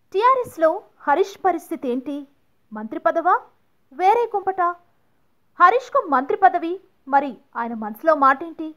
టీఆర్ఎస్లో హరీష్ పరిస్థితి ఏంటి మంత్రి పదవా వేరే కుంపట హరీష్కు మంత్రి పదవి మరి ఆయన మనసులో మాటేంటి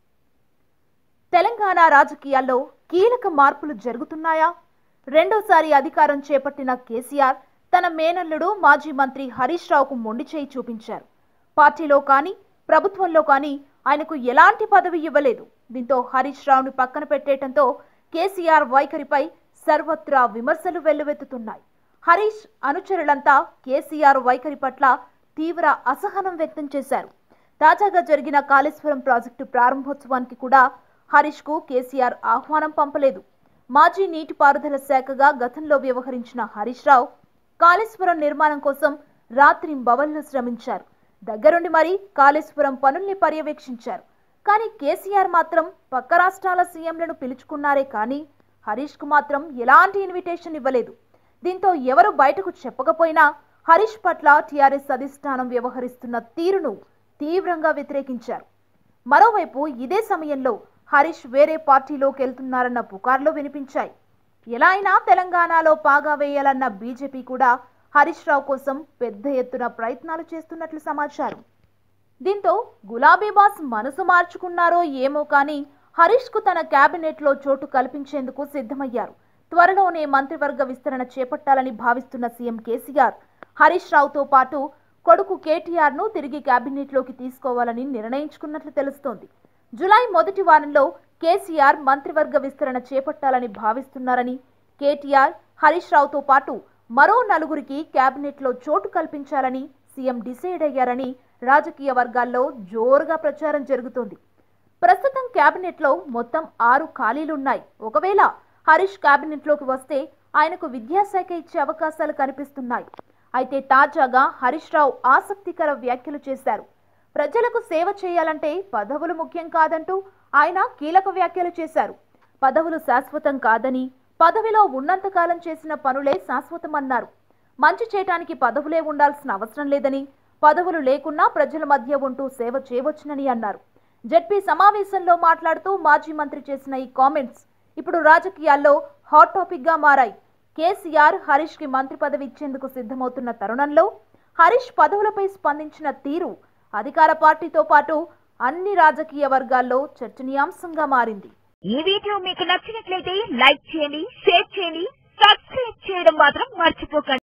తెలంగాణ రాజకీయాల్లో కీలక మార్పులు జరుగుతున్నాయా రెండోసారి అధికారం చేపట్టిన కేసీఆర్ తన మేనల్లుడు మాజీ మంత్రి హరీష్ రావుకు మొండి చేయి చూపించారు పార్టీలో కానీ ప్రభుత్వంలో కానీ ఆయనకు ఎలాంటి పదవి ఇవ్వలేదు దీంతో హరీష్ రావుని పక్కన పెట్టేయటంతో కేసీఆర్ వైఖరిపై సర్వత్రా విమర్శలు వెల్లువెత్తుతున్నాయి హరీష్ అనుచరులంతా కేసీఆర్ వైఖరి పట్ల తీవ్ర అసహనం వ్యక్తం చేశారు తాజాగా జరిగిన కాళేశ్వరం ప్రాజెక్టు ప్రారంభోత్సవానికి కూడా హరీష్ కు కేసీఆర్ ఆహ్వానం పంపలేదు మాజీ నీటిపారుదల శాఖగా గతంలో వ్యవహరించిన హరీష్ రావు కాళేశ్వరం నిర్మాణం కోసం రాత్రి బవల్లో శ్రమించారు దగ్గరుండి మరీ కాళేశ్వరం పనుల్ని పర్యవేక్షించారు కానీ కేసీఆర్ మాత్రం పక్క రాష్ట్రాల సీఎంలను పిలుచుకున్నారే కానీ హరీష్ కు మాత్రం ఎలాంటి ఇన్విటేషన్ ఇవ్వలేదు దీంతో ఎవరు బయటకు చెప్పకపోయినా హరీష్ పట్ల టీఆర్ఎస్ అధిష్టానం వ్యవహరిస్తున్న తీరును తీవ్రంగా వ్యతిరేకించారు మరోవైపు ఇదే సమయంలో హరీష్ వేరే పార్టీలోకి వెళ్తున్నారన్న పుకార్లు వినిపించాయి ఎలా అయినా తెలంగాణలో పాగా వేయాలన్న బీజేపీ కూడా హరీష్ రావు కోసం పెద్ద ఎత్తున ప్రయత్నాలు చేస్తున్నట్లు సమాచారం దీంతో గులాబీ బాస్ మనసు మార్చుకున్నారో ఏమో కానీ హరీష్ కు తన కేబినెట్ లో చోటు కల్పించేందుకు సిద్ధమయ్యారు త్వరలోనే మంత్రివర్గ విస్తరణ చేపట్టాలని భావిస్తున్న సీఎం కేసీఆర్ హరీష్ రావుతో పాటు కొడుకు కేటీఆర్ ను తిరిగి కేబినెట్ లోకి తీసుకోవాలని నిర్ణయించుకున్నట్లు తెలుస్తోంది జులై మొదటి వారంలో కేసీఆర్ మంత్రివర్గ విస్తరణ చేపట్టాలని భావిస్తున్నారని కేటీఆర్ హరీష్ రావుతో పాటు మరో నలుగురికి కేబినెట్ లో చోటు కల్పించాలని సీఎం డిసైడ్ అయ్యారని రాజకీయ వర్గాల్లో జోరుగా ప్రచారం జరుగుతోంది ప్రస్తుతం కేబినెట్ లో మొత్తం ఆరు ఖాళీలున్నాయి ఒకవేళ హరీష్ కేబినెట్ లోకి వస్తే ఆయనకు విద్యాశాఖ ఇచ్చే అవకాశాలు కనిపిస్తున్నాయి అయితే తాజాగా హరీష్ రావు ఆసక్తికర వ్యాఖ్యలు చేశారు ప్రజలకు సేవ చేయాలంటే పదవులు ముఖ్యం కాదంటూ ఆయన కీలక వ్యాఖ్యలు చేశారు పదవులు శాశ్వతం కాదని పదవిలో ఉన్నంతకాలం చేసిన పనులే శాశ్వతమన్నారు మంచి చేయటానికి పదవులే ఉండాల్సిన అవసరం లేదని పదవులు లేకున్నా ప్రజల మధ్య ఉంటూ సేవ చేయవచ్చునని అన్నారు జడ్పీ సమావేశంలో మాట్లాడుతూ మాజీ మంత్రి చేసిన ఈ కామెంట్స్ ఇప్పుడు రాజకీయాల్లో హాట్ టాపిక్ గా మారాయి కేసీఆర్ హరీష్ కి మంత్రి పదవి ఇచ్చేందుకు సిద్ధమవుతున్న తరుణంలో హరీష్ పదవులపై స్పందించిన తీరు అధికార పార్టీతో పాటు అన్ని రాజకీయ వర్గాల్లో చర్చనీయాంశంగా మారింది ఈ వీడియో మీకు నచ్చినట్లయితే లైక్ చేయండి షేర్ చేయండి సబ్స్క్రైబ్ చేయడం మాత్రం మర్చిపోకండి